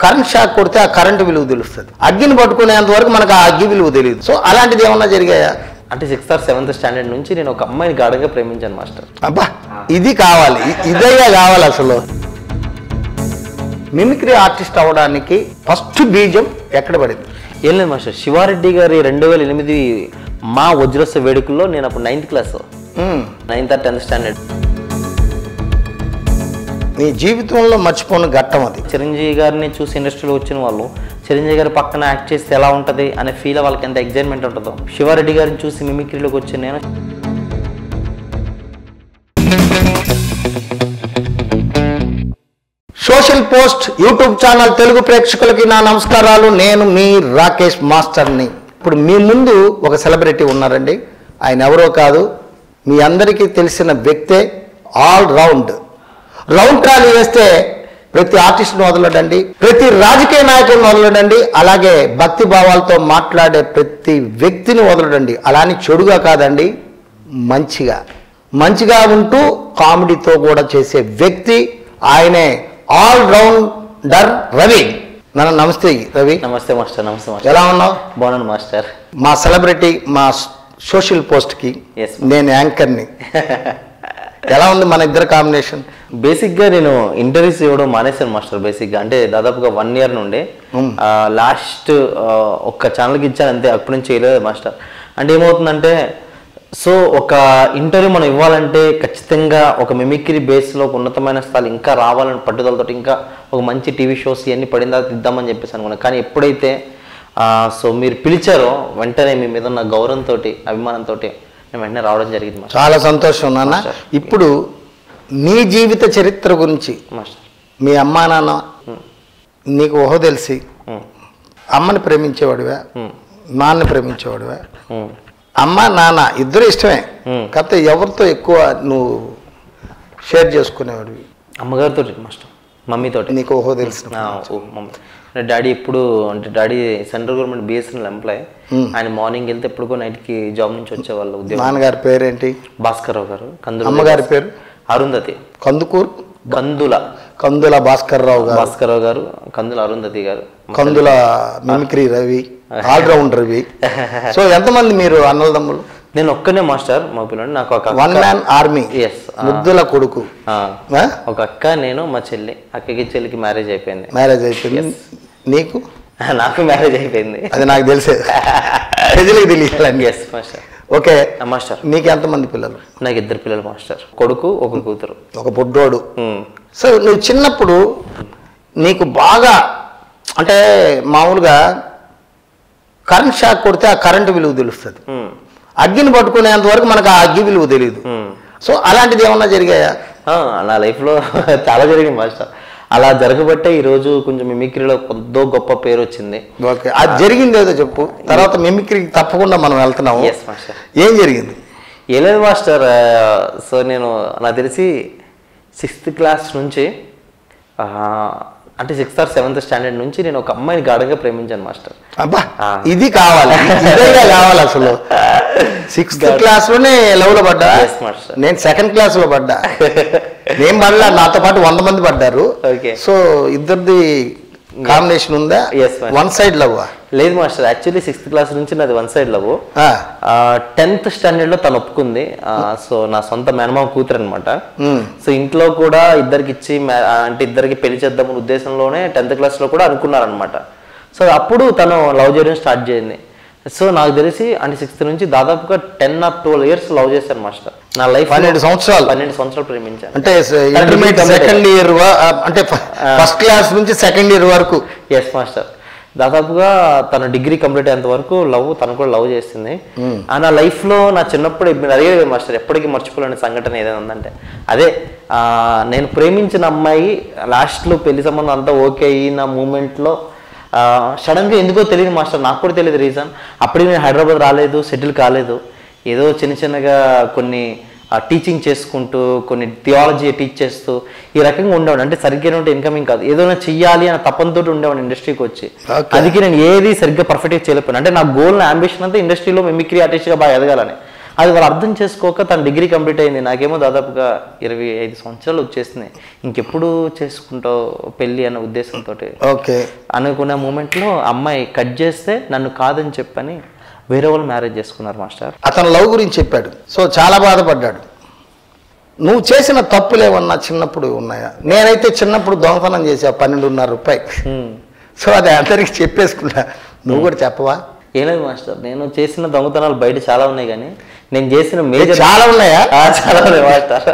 Current shock కొడితే ఆ current విలువ తెలుస్తుంది అగ్గిని పట్టుకునేంత వరకు మనకు ఆ అగ్గి విలువ తెలియదు సో అలాంటిది ఏమన్నా జరిగాయా అంటే సిక్స్త్ ఆర్ సెవెంత్ స్టాండర్డ్ నుంచి నేను ఒక అమ్మాయిని గాఢంగా ప్రేమించాను మాస్టర్ అబ్బా ఇది కావాలి ఇ- ఇదయ్యా కావాలి అసలు మిమిక్రీ ఆర్టిస్ట్ అవ్వడానికి ఫస్ట్ బీజం ఎక్కడ పడింది ఏం లేదు మాస్టర్ శివారెడ్డి గారి రెండు వేల ఎనిమిది మా వజ్రోత్సవ వేడుకల్లో నేను అప్పుడు ninth class hmm. Ninth or tenth standard నీ జీవితంలో మర్చిపోని ఘట్టం అది చిరంజీవి గారిని చూసి ఇండస్ట్రీలో వచ్చిన వాళ్ళు చిరంజీవి గారి పక్కన యాక్ట్ చేస్తే ఎలా ఉంటుంది అనే ఫీల్ వాళ్ళకి ఎంత ఎగ్జైట్మెంట్ ఉంటుందో శివారెడ్డి గారిని చూసి మిమిక్రీలోకి వచ్చి నేను social post YouTube channel Telugu ప్రేక్షకులకి నా నమస్కారాలు నేను మీ రాకేష్ మాస్టర్ని ఇప్పుడు మీ ముందు ఒక సెలబ్రిటీ ఉన్నారండి ఆయన ఎవరో కాదు మీ అందరికీ తెలిసిన వ్యక్తే ఆల్ రౌండ్ రౌండ్ ట్రాలీ వేస్తే ప్రతి ఆర్టిస్ట్ని వదలడండి ప్రతి రాజకీయ నాయకుడిని వదలడండి అలాగే భక్తి భావాలతో మాట్లాడే ప్రతి వ్యక్తిని వదలడండి అలాని చెడుగా కాదండి మంచిగా మంచిగా ఉంటూ కామెడీతో కూడా చేసే వ్యక్తి ఆయనే ఆల్ రౌండర్ రవి నన్ను నమస్తే రవి నమస్తే మాస్టర్ నమస్తే మాస్టర్ ఎలా ఉన్నావు బాగున్నాను మాస్టర్ మా సెలబ్రిటీ మా సోషల్ పోస్ట్కి Yes. నేను యాంకర్ని ఎలా ఉంది మన ఇద్దరు కాంబినేషన్ బేసిక్గా నేను ఇంటర్వ్యూస్ ఇవ్వడం మానేశాను మాస్టర్ బేసిక్గా అంటే దాదాపుగా వన్ ఇయర్ నుండి లాస్ట్ ఒక్క ఛానల్కి ఇచ్చాను అంతే అప్పటి నుంచి చేయలేదు మాస్టర్ అంటే ఏమవుతుందంటే సో ఒక ఇంటర్వ్యూ మనం ఇవ్వాలంటే ఖచ్చితంగా ఒక మిమిక్రీ బేస్లో ఒక ఉన్నతమైన స్థాయి ఇంకా రావాలని పట్టుదలతో ఇంకా ఒక మంచి టీవీ షోస్ ఇవన్నీ పడిన తర్వాత ఇద్దామని చెప్పేసి అనుకున్నాను కానీ ఎప్పుడైతే ఆ, సో మీరు పిలిచారో వెంటనే మీ మీద ఉన్న గౌరవంతో అభిమానంతో నేను వెంటనే రావడం జరిగింది మాస్టర్ చాలా సంతోషం నాన్న ఇప్పుడు నీ జీవిత చరిత్ర గురించి మాస్టర్ మీ అమ్మా నాన్న నీకు ఊహ తెలిసి ఉమ్, అమ్మని ప్రేమించేవాడివా ఉమ్, నాన్నని ప్రేమించేవాడివా ఉమ్. అమ్మ నాన్న ఇద్దరు ఇష్టమే Hmm. కాకపోతే ఎవరితో ఎక్కువ నువ్వు షేర్ చేసుకునేవాడివి అమ్మగారితో మాస్టర్ మమ్మీతోటి నీకు ఊహ తెలిసిన ఆ, ఓ, మమ్మీ అంటే డాడీ ఎప్పుడు అంటే daddy central government BSNL employee ఆయన మార్నింగ్ వెళ్తే ఎప్పుడుకో నైట్కి జాబ్ నుంచి వచ్చేవాళ్ళు ఉద్యోగం నాన్నగారి పేరేంటి భాస్కర్ రావు గారు కందుల అమ్మగారి పేరు అరుంధతి కందుకూరు కందుల కందుల భాస్కర్ రావు గారు భాస్కర్ రావు గారు కందుల అరుంధతి గారు Kandula mimicry Ravi all round Ravi so ఎంతమంది మీరు అన్నదమ్ములు నేను ఒక్కనే మాస్టర్ మా పిల్లడు నాకు ఒక వన్ మ్యాన్ ఆర్మీ ఎస్ ముద్దుల కొడుకు ఆ, ఆ? ఒక అక్క నేను మా చెల్లి అక్కకి చెల్లికి మ్యారేజ్ అయిపోయింది మ్యారేజ్ అయిపోయింది నీకు నాకు మ్యారేజ్ అయిపోయింది అది నాకు తెలిసే ప్రజలకు తెలియాలండి ఎస్ మాస్టర్ ఓకే ఆ, మాస్టర్ నీకు ఎంతమంది పిల్లలు నాకు ఇద్దరు పిల్లలు మాస్టర్ కొడుకు ఒక కూతురు ఒక బుడ్డోడు ఉమ్, సో నువ్వు చిన్నప్పుడు నీకు బాగా అంటే మామూలుగా కరెంట్ షాక్ కొడితే ఆ కరెంటు విలువ తెలుస్తుంది ఉమ్, అగ్గిని పట్టుకునేంత వరకు మనకు ఆ అగ్గి విలువ తెలియదు ఉమ్. సో అలాంటిది ఏమన్నా జరిగాయా ఆ, నా లైఫ్లో చాలా జరిగింది మాస్టర్ అలా జరగబట్టే ఈరోజు కొంచెం మిమిక్రీలో కొద్దో గొప్ప పేరు వచ్చింది ఓకే అది జరిగింది ఏదో చెప్పు తర్వాత మిమిక్రీకి తప్పకుండా మనం వెళ్తున్నాము ఎస్ మాస్టర్ ఏం జరిగింది ఏం లేదు మాస్టర్ ఆ, సో నేను నాకు తెలిసి సిక్స్త్ క్లాస్ నుంచి ఆ, అంటే సిక్స్త్ ఆర్ సెవెంత్ స్టాండర్డ్ నుంచి నేను ఒక అమ్మాయిని గాఢంగా ప్రేమించాను మాస్టర్ అబ్బా ఆ. ఇది కావాలి ఇదేగా కావాలి అసలు సిక్స్త్ క్లాస్ లోనే లవ్ లో పడ్డా Yes, master. నేను సెకండ్ క్లాస్ లో పడ్డా నేను పడలా నాతో పాటు వంద మంది పడ్డారు Okay. సో ఇద్దరిది కాంబినేషన్ ఉందా Yes, master. One side love లేదు మాస్టర్ యాక్చువల్లీ సిక్స్త్ క్లాస్ నుంచి నాది వన్ సైడ్ లవ్ టెన్త్ స్టాండర్డ్లో తను ఒప్పుకుంది ఆ, సో నా సొంత మేనమామ కూతురు అనమాట సో ఇంట్లో కూడా ఇద్దరికి ఇచ్చి మ్యా- ఆ, అంటే ఇద్దరికి పెళ్లి చేద్దామనే ఉద్దేశంలోనే టెన్త్ క్లాస్లో కూడా అనుకున్నారనమాట సో అప్పుడు తను లవ్ చేయడం స్టార్ట్ చేసింది సో నాకు తెలిసి అంటే సిక్స్త్ నుంచి దాదాపుగా ten of twelve years love చేశాను మాస్టర్ నా లైఫ్ పన్నెండు సంవత్సరాలు పన్నెండు సంవత్సరాలు ప్రేమించాను అంటే ఇంటర్మీడియట్ సెకండ్ ఇయర్ అంటే ఫస్ట్ క్లాస్ నుంచి సెకండ్ ఇయర్ వరకు ఎస్ మాస్టర్ దాదాపుగా తన డిగ్రీ కంప్లీట్ అయ్యేంత వరకు లవ్ తను కూడా లవ్ చేసింది ఆ నా లైఫ్లో నా చిన్నప్పుడు మీరు అడిగేది మాస్టర్ ఎప్పటికీ మర్చిపోలేని సంఘటన ఏదైనా ఉందంటే అదే ఆ, నేను ప్రేమించిన అమ్మాయి లాస్ట్లో పెళ్లి సంబంధం అంతా ఓకే అయిన మూమెంట్లో సడన్గా ఎందుకో తెలియదు మాస్టర్ నాకు కూడా తెలియదు రీజన్ అప్పటికి నేను హైదరాబాద్ రాలేదు సెటిల్ కాలేదు ఏదో చిన్న చిన్నగా కొన్ని టీచింగ్ చేసుకుంటూ కొన్ని థియాలజీ టీచ్ చేస్తూ ఈ రకంగా ఉండేవాడు అంటే సరిగ్గా ఉంటే ఇన్కమింగ్ కాదు ఏదైనా చెయ్యాలి అనే తప్పంతో ఉండేవాడు ఇండస్ట్రీకి వచ్చి Okay. అందుకే నేను ఏది సరిగ్గా పర్ఫెక్ట్గా చేయలేకపోయాను అంటే నా గోల్ నా అంబిషన్ అంతా ఇండస్ట్రీలో మిమిక్రీ ఆర్టిస్ట్గా బాగా ఎదగాలని అది వాళ్ళు అర్థం చేసుకోక తన డిగ్రీ కంప్లీట్ అయింది నాకేమో దాదాపుగా ఇరవై ఐదు సంవత్సరాలు వచ్చేసినాయి ఇంకెప్పుడు చేసుకుంటావు పెళ్ళి అనే ఉద్దేశంతో ఓకే అనుకునే మూమెంట్లో అమ్మాయి కట్ చేస్తే నన్ను కాదని చెప్పని వేరే వాళ్ళు మ్యారేజ్ చేసుకున్నారు మాస్టర్ అతను లవ్ గురించి చెప్పాడు సో చాలా బాధపడ్డాడు నువ్వు చేసిన తప్పులేమన్నా చిన్నప్పుడు ఉన్నాయా నేనైతే చిన్నప్పుడు దొంగతనం చేసా పన్నెండున్నర రూపాయలు సో అది అందరికి చెప్పేసుకున్నా నువ్వు కూడా చెప్పవా ఏం లేదు మాస్టర్ నేను చేసిన దొంగతనాలు బయట చాలా ఉన్నాయి కానీ నేను చేసిన మేజర్ చాలా ఉన్నాయా ఆ, చాలా ఉన్నాయి మాస్టర్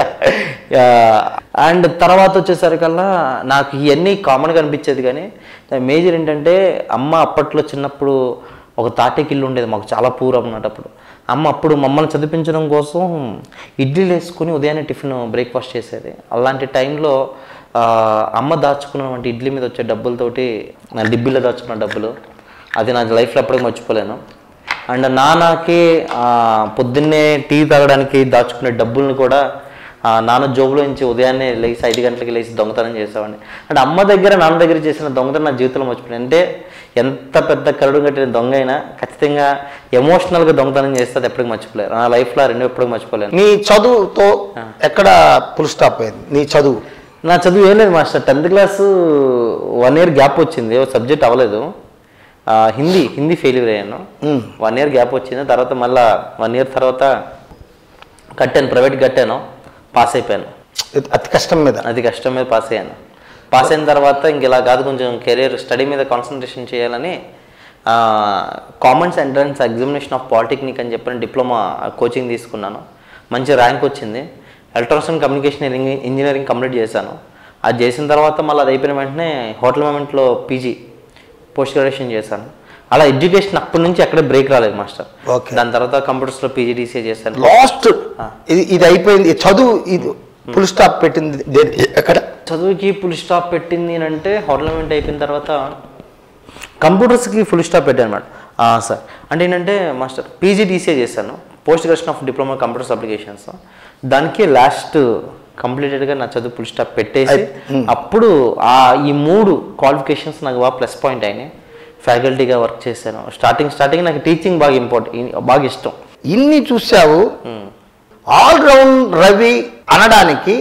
అండ్ తర్వాత వచ్చేసరికల్లా నాకు ఇవన్నీ కామన్గా అనిపించేది కానీ మేజర్ ఏంటంటే అమ్మ అప్పట్లో చిన్నప్పుడు ఒక తాటేకిల్లు ఉండేది మాకు చాలా పూర్ అన్నమాట అప్పుడు అమ్మ అప్పుడు మమ్మల్ని చదివించడం కోసం ఇడ్లీలు వేసుకుని ఉదయాన్నే టిఫిన్ బ్రేక్ఫాస్ట్ చేసేది అలాంటి టైంలో ఆ, అమ్మ దాచుకున్నటువంటి ఇడ్లీ మీద వచ్చే డబ్బులతోటి నా డిబ్బీలో దాచుకున్న డబ్బులు అది నా లైఫ్లో ఎప్పటికీ మర్చిపోలేను అండ్ నాన్నకి ఆ, పొద్దున్నే టీ తాగడానికి దాచుకునే డబ్బుల్ని కూడా ఆ, నాన్న జోబులో నుంచి ఉదయాన్నే లేచి ఐదు గంటలకి లేచి దొంగతనం చేసేవాడిని అంటే అమ్మ దగ్గర నాన్న దగ్గర చేసిన దొంగతనం నా జీవితంలో మర్చిపోయాను అంటే ఎంత పెద్ద కరుడు కట్టిన దొంగ అయినా ఖచ్చితంగా ఎమోషనల్గా దొంగతనం చేస్తే అది ఎప్పటికీ మర్చిపోలేరు నా లైఫ్లో రెండు ఎప్పటికీ మర్చిపోలేను నీ చదువుతో ఎక్కడ ఫుల్ స్టాప్ అయింది నీ చదువు నా చదువు ఏం లేదు master tenth class one year gap వచ్చింది ఓ సబ్జెక్ట్ అవ్వలేదు ఆ, హిందీ హిందీ ఫెయిల్యూర్ అయ్యాను మ్మ్. వన్ ఇయర్ గ్యాప్ వచ్చింది తర్వాత మళ్ళా వన్ ఇయర్ తర్వాత కట్టాను ప్రైవేట్ కట్టాను పాస్ అయిపోయాను ఇది అతి కష్టం మీద అది కష్టం మీద పాస్ అయ్యాను పాస్ అయిన తర్వాత ఇంక ఇలా కాదు కొంచెం కెరీర్ స్టడీ మీద కాన్సన్ట్రేషన్ చేయాలని commons entrance examination of polytechnic అని చెప్పిన డిప్లొమా కోచింగ్ తీసుకున్నాను మంచి ర్యాంక్ వచ్చింది electronics and communication engineering complete చేశాను అది చేసిన తర్వాత మళ్ళీ అది అయిపోయిన వెంటనే హోటల్ మూమెంట్లో పీజీ పోస్ట్ గ్రాడ్యుయేషన్ చేశాను అలా ఎడ్యుకేషన్ అప్పటి నుంచి ఎక్కడ బ్రేక్ రాలేదు మాస్టర్ Okay. దాని తర్వాత కంప్యూటర్స్లో పీజీడీసీ చేశాను లాస్ట్ ఇది ఇది అయిపోయింది చదువు ఇది ఫుల్ స్టాప్ పెట్టింది దేని- ఎక్కడ చదువుకి ఫుల్ స్టాప్ పెట్టింది అని అంటే హోటల్మెంట్ అయిపోయిన తర్వాత కంప్యూటర్స్కి ఫుల్ స్టాప్ పెట్టాను అనమాట సార్ అంటే ఏంటంటే మాస్టర్ పీజీడీసీఏ చేశాను post graduation of diploma computers applications దానికి లాస్ట్ కంప్లీటెడ్గా నా చదువు ఫుల్ స్టాప్ పెట్టేసి అప్పుడు ఆ ఈ మూడు క్వాలిఫికేషన్స్ నాకు బాగా ప్లస్ పాయింట్ అయినాయి ఫ్యాకల్టీగా వర్క్ చేశాను స్టార్టింగ్ స్టార్టింగ్ నాకు టీచింగ్ బాగా ఇంపార్టెంట్ బాగా ఇష్టం ఇన్ని చూసావు ఆల్ రౌండ్ రవి అనడానికి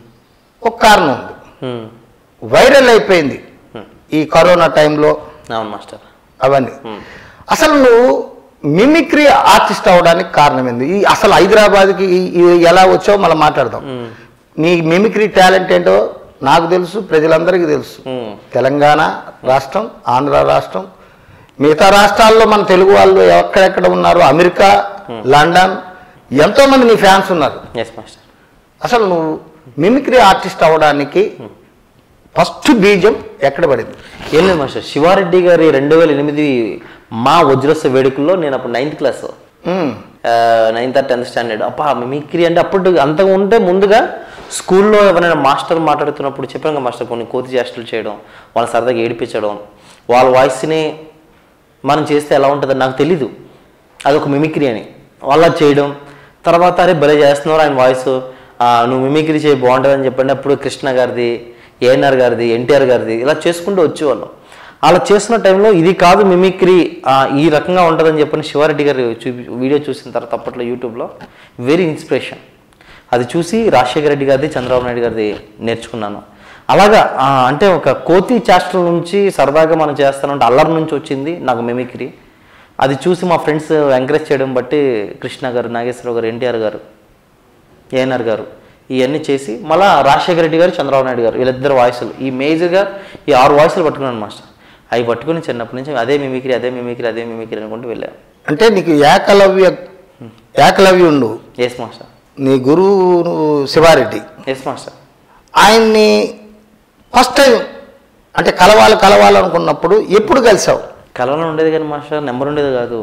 ఒక కారణం ఉంది Hmm. వైరల్ అయిపోయింది ఈ కరోనా టైంలో అవును మాస్టర్ అవన్నీ అసలు నువ్వు మిమిక్రీ ఆర్టిస్ట్ అవడానికి కారణం ఏంది ఈ అసలు హైదరాబాద్కి ఈ- ఈ ఎలా వచ్చావో మళ్ళీ మాట్లాడదాం నీ మిమిక్రీ టాలెంట్ ఏంటో నాకు తెలుసు ప్రజలందరికీ తెలుసు Hmm. తెలంగాణ రాష్ట్రం ఆంధ్ర రాష్ట్రం మిగతా రాష్ట్రాల్లో మన తెలుగు వాళ్ళు ఎక్కడెక్కడ ఉన్నారు అమెరికా లండన్ ఎంతో మంది నీ ఫ్యాన్స్ ఉన్నారు ఎస్ మాస్టర్ అసలు నువ్వు మిమిక్రీ ఆర్టిస్ట్ అవ్వడానికి ఫస్ట్ బీజం ఎక్కడ పడింది ఏం లేదు మాస్టర్ శివారెడ్డి గారి రెండు వేల ఎనిమిది మా వజ్రోత్సవ వేడుకల్లో నేను అప్పుడు ninth class hmm. Ninth or tenth standard అప్ప మిమిక్రీ అంటే అప్పుడు అంతగా ఉంటే ముందుగా స్కూల్లో ఎవరైనా మాస్టర్ మాట్లాడుతున్నప్పుడు చెప్పాను కదా మాస్టర్ కొన్ని కోతి చేష్టలు చేయడం వాళ్ళ సరదాగా ఏడిపించడం వాళ్ళ వాయిస్ని మనం చేస్తే ఎలా ఉంటుందో నాకు తెలీదు అదొక మిమిక్రీ అని వాళ్ళ చేయడం తర్వాత అరే భలే చేస్తున్నారు ఆయన వాయిస్ నువ్వు మిమిక్రీ చేయి బాగుంటుందని చెప్పండి అప్పుడు కృష్ణ గారిది ఏఎన్ఆర్ గారిది ఎన్టీఆర్ గారిది ఇలా చేసుకుంటూ వచ్చేవాళ్ళం అలా చేస్తున్న టైంలో ఇది కాదు మిమిక్రీ ఆ, ఈ రకంగా ఉంటుందని చెప్పని శివారెడ్డి గారు చూపి వీడియో చూసిన తర్వాత అప్పట్లో యూట్యూబ్లో వెరీ ఇన్స్పిరేషన్ అది చూసి రాజశేఖర రెడ్డి గారిది చంద్రబాబు నాయుడు గారిది నేర్చుకున్నాను అలాగా ఆ, అంటే ఒక కోతి చేష్టల నుంచి సరదాగా మనం చేస్తానంటే అల్లరి నుంచి వచ్చింది నాకు మిమిక్రీ అది చూసి మా ఫ్రెండ్స్ ఎంకరేజ్ చేయడం బట్టి కృష్ణ గారు నాగేశ్వరరావు గారు ఎన్టీఆర్ గారు ఏఎన్ఆర్ గారు ఇవన్నీ చేసి మళ్ళా రాజశేఖర రెడ్డి గారు చంద్రబాబు నాయుడు గారు వీళ్ళిద్దరు వాయిస్లు ఈ మేజర్గా ఈ ఆరు వాయిస్లు పట్టుకున్నాను మాస్టర్ అవి పట్టుకుని చిన్నప్పటి నుంచి అదే మిమిక్రీ అదే మిమిక్రీ అదే మిమిక్రీ అనుకుంటూ వెళ్ళాను అంటే నీకు ఏకలవ్య ఏకలవ్యుండు ఎస్ మాస్టర్ నీ గురువు శివారెడ్డి ఎస్ మాస్టర్ ఆయన్ని ఫస్ట్ టైం అంటే కలవాలి కలవాలనుకున్నప్పుడు ఎప్పుడు కలిసావు కలవలో ఉండేది కానీ మాస్టర్ నెంబర్ ఉండేది కాదు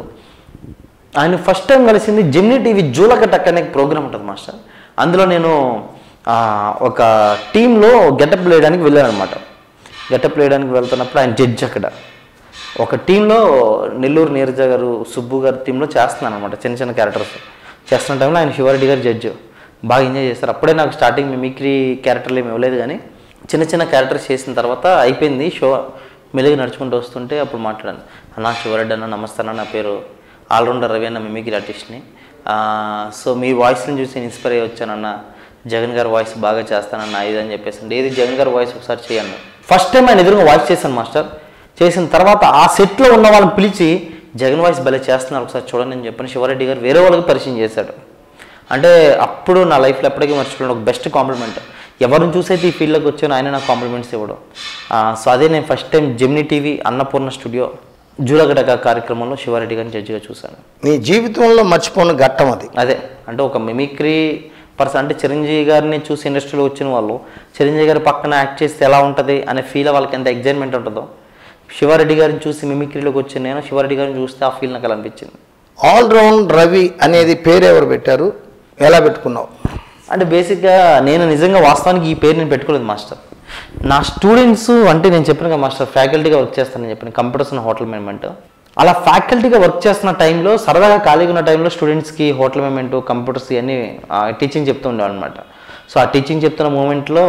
ఆయన ఫస్ట్ టైం కలిసింది జెమినీ టీవీ జూలకటక్ అనే ప్రోగ్రామ్ ఉంటుంది మాస్టర్ అందులో నేను ఆ, ఒక టీంలో గెటప్ వేయడానికి వెళ్ళాను అనమాట గెటప్ వేయడానికి వెళ్తున్నప్పుడు ఆయన జడ్జ్ అక్కడ ఒక టీంలో నెల్లూరు నీరజ గారు సుబ్బు గారి టీంలో చేస్తున్నాను అనమాట చిన్న చిన్న క్యారెక్టర్స్ చేస్తున్న టైంలో ఆయన శివారెడ్డి గారు జడ్జ్ బాగా ఎంజాయ్ చేస్తారు అప్పుడే నాకు స్టార్టింగ్ మిమిక్రీ క్యారెక్టర్లు ఏమి ఇవ్వలేదు కానీ చిన్న చిన్న క్యారెక్టర్స్ చేసిన తర్వాత అయిపోయింది షో మెలుగు నడుచుకుంటూ వస్తుంటే అప్పుడు మాట్లాడాను అన్న శివరెడ్డి అన్న నమస్తే అన్న నా పేరు ఆల్రౌండర్ రవి అన్న మిమిక్రీ ఆర్టిస్ట్ని సో మీ వాయిస్ని చూసి ఇన్స్పైర్ అయ్యి వచ్చానన్న జగన్ గారి వాయిస్ బాగా చేస్తానన్న ఇది అని చెప్పేసి ఏది జగన్ గారి వాయిస్ ఒకసారి చేయను ఫస్ట్ టైం ఆయన ఎదురుగా వాయిస్ చేశాను మాస్టర్ చేసిన తర్వాత ఆ సెట్లో ఉన్న వాళ్ళని పిలిచి జగన్ వాయిస్ భలే చేస్తున్నారు ఒకసారి చూడండి అని చెప్పని శివారెడ్డి గారు వేరే వాళ్ళకి పరిచయం చేశాడు అంటే అప్పుడు నా లైఫ్లో ఎప్పటికీ మర్చిపోయిన ఒక బెస్ట్ కాంప్లిమెంట్ ఎవరిని చూసైతే ఈ ఫీల్డ్లోకి వచ్చానో ఆయన నాకు కాంప్లిమెంట్స్ ఇవ్వడం సో అదే నేను first time Gemini TV Annapurna studio Julagadaka కార్యక్రమంలో శివారెడ్డి గారిని జడ్జిగా చూశాను నీ జీవితంలో మర్చిపోని ఘట్టం అది అదే అంటే ఒక మిమిక్రీ పర్సన్ అంటే చిరంజీవి గారిని చూసి ఇండస్ట్రీలో వచ్చిన వాళ్ళు చిరంజీవి గారి పక్కన యాక్ట్ చేస్తే ఎలా ఉంటుంది అనే ఫీల్ వాళ్ళకి ఎంత ఎగ్జైట్మెంట్ ఉంటుందో శివారెడ్డి గారిని చూసి మిమిక్రీలోకి వచ్చిన నేను శివారెడ్డి గారిని చూస్తే ఆ ఫీల్ నాకు అలా అనిపించింది ఆల్రౌండ్ రవి అనేది పేరు ఎవరు పెట్టారు ఎలా పెట్టుకున్నావు అంటే బేసిక్గా నేను నిజంగా వాస్తవానికి ఈ పేరు నేను పెట్టుకోలేదు మాస్టర్ నా స్టూడెంట్స్ అంటే నేను చెప్పిన కదా మాస్టర్ ఫ్యాకల్టీగా వర్క్ చేస్తానని చెప్పిన కంప్యూటర్స్ అండ్ హోటల్ మేనేజ్మెంట్ అలా ఫ్యాకల్టీగా వర్క్ చేస్తున్న టైంలో సరదాగా ఖాళీగా ఉన్న టైంలో స్టూడెంట్స్కి హోటల్ మేనేజ్మెంట్ కంప్యూటర్స్ ఇవన్నీ టీచింగ్ చెప్తూ ఉండేవాడు అనమాట సో ఆ టీచింగ్ చెప్తున్న మూమెంట్లో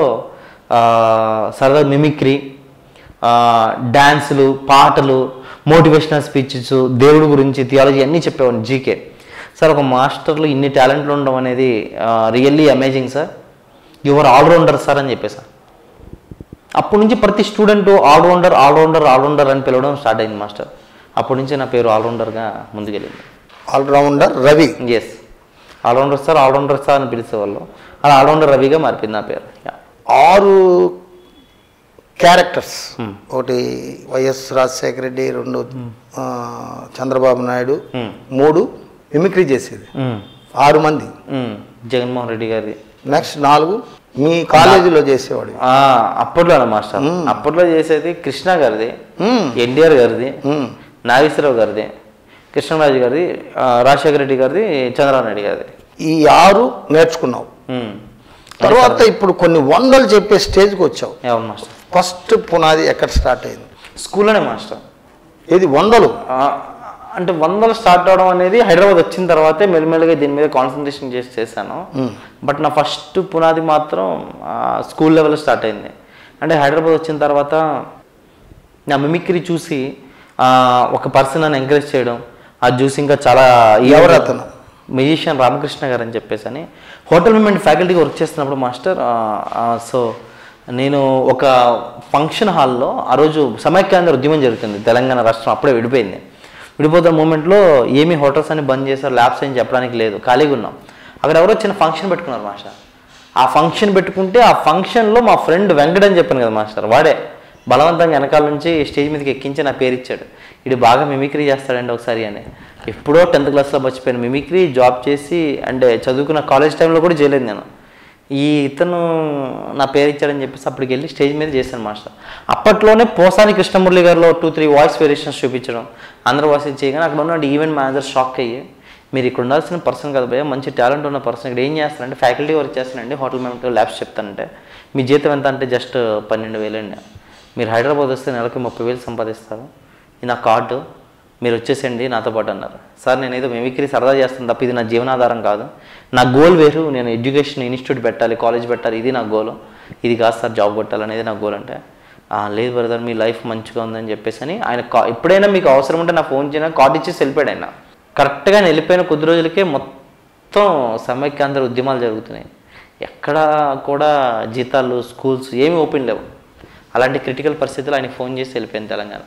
సరదా మిమిక్రీ డ్యాన్సులు పాటలు మోటివేషనల్ స్పీచెస్ దేవుడి గురించి థియాలజీ అన్నీ చెప్పేవాడిని జీకే సార్ ఒక మాస్టర్లో ఇన్ని టాలెంట్లు ఉండడం అనేది really amazing sir your allrounder sir అని చెప్పేసారు అప్పటి నుంచి ప్రతి స్టూడెంట్ ఆల్రౌండర్ ఆల్రౌండర్ ఆల్రౌండర్ అని పిలవడం స్టార్ట్ అయింది మాస్టర్ అప్పటి నుంచి నా పేరు ఆల్రౌండర్గా ముందుకెళ్ళింది allrounder Ravi yes allrounder sir allrounder sir అని పిలిచేవాళ్ళు అలా ఆల్రౌండర్ రవిగా మారిపోయింది నా పేరు Yeah. ఆరు క్యారెక్టర్స్ ఒకటి వైఎస్ రాజశేఖర రెడ్డి రెండు ఆ, చంద్రబాబు నాయుడు Hmm. మూడు మిమిక్రీ చేసేది Mm. ఆరు మంది Mm. జగన్మోహన్ రెడ్డి గారి నెక్స్ట్ నాలుగు మీ కాలేజీలో చేసేవాడు ఆ, అప్పట్లోనే మాస్టర్ అప్పట్లో చేసేది కృష్ణ గారిది మ్మ్. ఎన్టీఆర్ గారిది మ్మ్. నాగేశ్వరరావు గారిది కృష్ణరాజు గారిది ఆ, రాజశేఖర రెడ్డి గారిది చంద్రబాబు నాయుడు గారిది ఈ ఆరు నేర్చుకున్నావు మ్మ్. తర్వాత ఇప్పుడు కొన్ని వందలు చెప్పే స్టేజ్కి వచ్చావు ఎవరు మాస్టర్ ఫస్ట్ పునాది ఎక్కడ స్టార్ట్ అయింది స్కూల్లోనే మాస్టర్ ఇది వందలు ఆ, అంటే వందలు స్టార్ట్ అవడం అనేది హైదరాబాద్ వచ్చిన తర్వాతే మెల్లిమెల్లిగా దీని మీద కాన్సన్ట్రేషన్ చేసి చేశాను బట్ నా ఫస్ట్ పునాది మాత్రం స్కూల్ లెవెల్లో స్టార్ట్ అయింది అంటే హైదరాబాద్ వచ్చిన తర్వాత నా మిమిక్రీ చూసి ఆ, ఒక పర్సన్ నన్ను ఎంకరేజ్ చేయడం అది చూసి ఇంకా చాలా ఎవరు అతను? మ్యూజిషియన్ రామకృష్ణ గారు అని చెప్పేసి అని హోటల్ మేనేజ్మెంట్ ఫ్యాకల్టీగా వర్క్ చేస్తున్నప్పుడు మాస్టర్ సో నేను ఒక ఫంక్షన్ హాల్లో ఆ రోజు సమైక్యాంధ్ర ఉద్యమం జరుగుతుంది తెలంగాణ రాష్ట్రం అప్పుడే విడిపోయింది విడిపోతున్న మూమెంట్లో ఏమీ హోటల్స్ అని బంద్ చేశారు ల్యాబ్స్ అని చెప్పడానికి లేదు ఖాళీగా ఉన్నాం అక్కడ ఎవరో చిన్న ఫంక్షన్ పెట్టుకున్నారు మాస్టర్ ఆ ఫంక్షన్ పెట్టుకుంటే ఆ ఫంక్షన్లో మా ఫ్రెండ్ వెంకట్ అని చెప్పాను కదా మాస్టర్ వాడే బలవంతంగా వెనకాల నుంచి స్టేజ్ మీదకి ఎక్కించి నా పేరు ఇచ్చాడు ఇది బాగా మిమిక్రీ చేస్తాడండి ఒకసారి అని ఎప్పుడో టెన్త్ క్లాస్లో మర్చిపోయాను మిమిక్రీ జాబ్ చేసి అంటే చదువుకున్న కాలేజ్ టైంలో కూడా చేయలేదు నేను ఈ ఇతను నా పేరు ఇచ్చాడని చెప్పేసి అప్పటికి వెళ్ళి స్టేజ్ మీద చేశాను మాస్టర్ అప్పట్లోనే పోసాని కృష్ణమురళి గారిలో టూ త్రీ వాయిస్ వేరియేషన్స్ చూపించడం అందరూ వాయిస్ చేయగానే అక్కడ ఉన్న ఈవెంట్ మేనేజర్ షాక్ అయ్యి మీరు ఇక్కడ ఉండాల్సిన పర్సన్ కదా భయ్య మంచి టాలెంట్ ఉన్న పర్సన్ ఇక్కడ ఏం చేస్తారంటే ఫ్యాకల్టీ వర్క్ చేస్తానండి హోటల్ మేనేజ్మెంట్ ల్యాబ్స్ చెప్తానంటే మీ జీతం ఎంత అంటే జస్ట్ పన్నెండు వేలండి మీరు హైదరాబాద్ వస్తే నెలకి ముప్పై వేలు సంపాదిస్తారు ఇది నా కార్డు మీరు వచ్చేసండి నాతో పాటు అన్నారు సార్ నేను ఏదో మిమిక్రీ సరదా చేస్తాను తప్ప ఇది నా జీవనాధారం కాదు నా గోల్ వేరు నేను ఎడ్యుకేషన్ ఇన్స్టిట్యూట్ పెట్టాలి కాలేజ్ పెట్టాలి ఇది నా గోల్ ఇది కాదు సార్ జాబ్ కొట్టాలి అనేది నా గోల్ అంటే "ఆ, లేదు బ్రదర్ మీ లైఫ్ మంచిగా ఉందని చెప్పేసి అని ఆయన కా ఎప్పుడైనా మీకు అవసరం ఉంటే నా ఫోన్ చేయనా కార్డు ఇచ్చేసి వెళ్ళిపోయాడు ఆయన కరెక్ట్గా నేను వెళ్ళిపోయిన కొద్ది రోజులకే మొత్తం సమైక్యాంధ్ర ఉద్యమాలు జరుగుతున్నాయి ఎక్కడ కూడా జీతాలు స్కూల్స్ ఏమీ ఓపెన్ లేవు అలాంటి క్రిటికల్ పరిస్థితులు ఆయన ఫోన్ చేసి వెళ్ళిపోయింది తెలంగాణ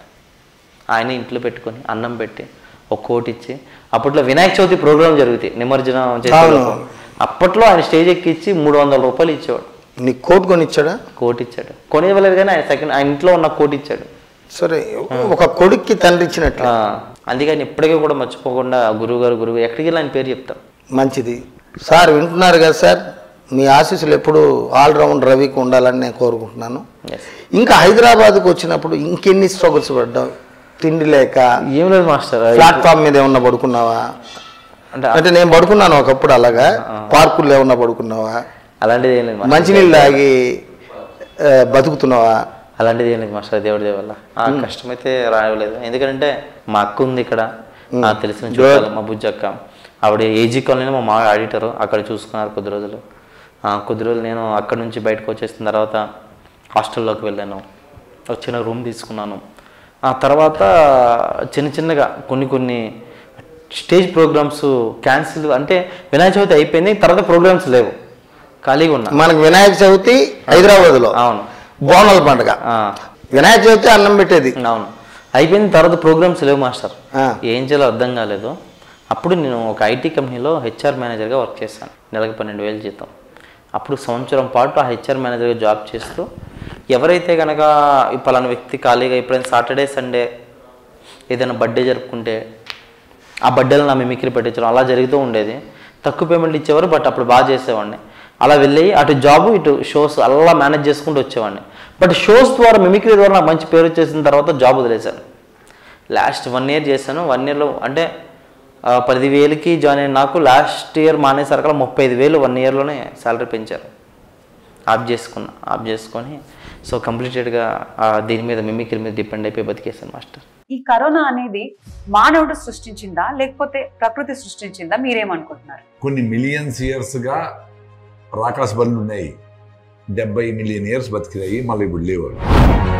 ఆయన ఇంట్లో పెట్టుకొని అన్నం పెట్టి ఒక కోటి ఇచ్చి అప్పట్లో వినాయక చవితి ప్రోగ్రాం జరుగుతాయి నిమజ్జనం చేసేటప్పుడు అవును. అప్పట్లో ఆయన స్టేజ్ ఎక్కిచ్చి మూడు వందల రూపాయలు ఇచ్చేవాడు నీ కోట్ కొని ఇచ్చాడా కోటి ఇచ్చాడు కొనివ్వలేదు కానీ ఆయన సెకండ్ ఆయన ఇంట్లో ఉన్న కోటి ఇచ్చాడు సరే ఒక కొడుక్కి తండ్రి ఇచ్చినట్లు ఆ, అందుకని ఇప్పటికీ కూడా మర్చిపోకుండా గురువు గారు గురువు ఎక్కడికి వెళ్ళి ఆయన పేరు చెప్తాం మంచిది సార్ వింటున్నారు కదా సార్ మీ ఆశీస్సులు ఎప్పుడు ఆల్రౌండ్ రవికి ఉండాలని నేను కోరుకుంటున్నాను ఎస్ ఇంకా హైదరాబాద్కు వచ్చినప్పుడు ఇంకెన్ని స్ట్రగుల్స్ పడ్డావు తిండి లేక ఏం లేదు మాస్టర్ ప్లాట్ఫామ్ మీద ఏమన్నా పడుకున్నావా అంటే అంటే నేను పడుకున్నాను ఒకప్పుడు అలాగా పార్కుల్లో ఏమన్నా పడుకున్నావా అలాంటిది ఏం లేదు మాస్టర్. మంచినీళ్ళు తాగి ఆ, బతుకుతున్నావా అలాంటిది ఏం లేదు మాస్టర్ దేవుడి దేవల్ల ఆ కష్టమైతే రాయలేదు ఎందుకంటే మా అక్క ఉంది ఇక్కడ నాకు తెలిసిన చుట్టాలు మా బుజ్జి అక్క ఆవిడ ఏజీ కాలనీలో మా మామయ్య ఆడిటర్ అక్కడ చూసుకున్నారు కొద్ది రోజులు ఆ, కొద్ది రోజులు నేను అక్కడ నుంచి బయటకు వచ్చేసిన తర్వాత హాస్టల్లోకి వెళ్ళాను వచ్చిన రూమ్ తీసుకున్నాను ఆ తర్వాత చిన్న చిన్నగా కొన్ని కొన్ని స్టేజ్ ప్రోగ్రామ్స్ క్యాన్సిల్ అంటే వినాయక చవితి అయిపోయింది తర్వాత ప్రోగ్రామ్స్ లేవు ఖాళీగా ఉన్నా మనకు వినాయక చవితి హైదరాబాద్లో అవును బోనాల పండుగ ఆ, వినాయక చవితి అన్నం పెట్టేది అవును అయిపోయిన తర్వాత ప్రోగ్రామ్స్ లేవు మాస్టర్ ఆ. ఏం చేయాలో అర్థం కాలేదు అప్పుడు నేను ఒక ఐటీ కంపెనీలో హెచ్ఆర్ మేనేజర్గా వర్క్ చేశాను నెలకు పన్నెండు వేలు జీతం అప్పుడు సంవత్సరం పాటు ఆ హెచ్ఆర్ మేనేజర్గా జాబ్ చేస్తూ ఎవరైతే కనుక ఈ పలానా వ్యక్తి ఖాళీగా ఎప్పుడైనా సాటర్డే సండే ఏదైనా బర్త్డే జరుపుకుంటే ఆ బర్త్డేలో నా మిమిక్రీ పెట్టించడం అలా జరుగుతూ ఉండేది తక్కువ పేమెంట్ ఇచ్చేవారు బట్ అప్పుడు బాగా చేసేవాడిని అలా వెళ్ళి అటు జాబు ఇటు షోస్ అలా మేనేజ్ చేసుకుంటూ వచ్చేవాడిని బట్ షోస్ ద్వారా మిమిక్రీ ద్వారా నాకు మంచి పేరు వచ్చేసిన తర్వాత జాబ్ వదిలేశాను లాస్ట్ వన్ ఇయర్ చేశాను వన్ ఇయర్లో అంటే ఆ, పదివేలకి జాయిన్ అయిన నాకు లాస్ట్ ఇయర్ మానేసరికల్లా ముప్పై ఐదు వేలు వన్ ఇయర్లోనే శాలరీ పెంచారు ఆఫ్ చేసుకున్నా ఆఫ్ చేసుకొని సో కంప్లీటెడ్గా దీని మీద మిమిక్రీ మీద డిపెండ్ అయిపోయి బతికేసాను మాస్టర్ ఈ కరోనా అనేది మానవుడు సృష్టించిందా లేకపోతే ప్రకృతి సృష్టించిందా మీరేమనుకుంటున్నారు కొన్ని మిలియన్స్ ఇయర్స్గా రాకాస్ బండ్లు ఉన్నాయి డెబ్బై మిలియన్ ఇయర్స్ బతికినాయి మళ్ళీ ఇప్పుడు లేవు అవి.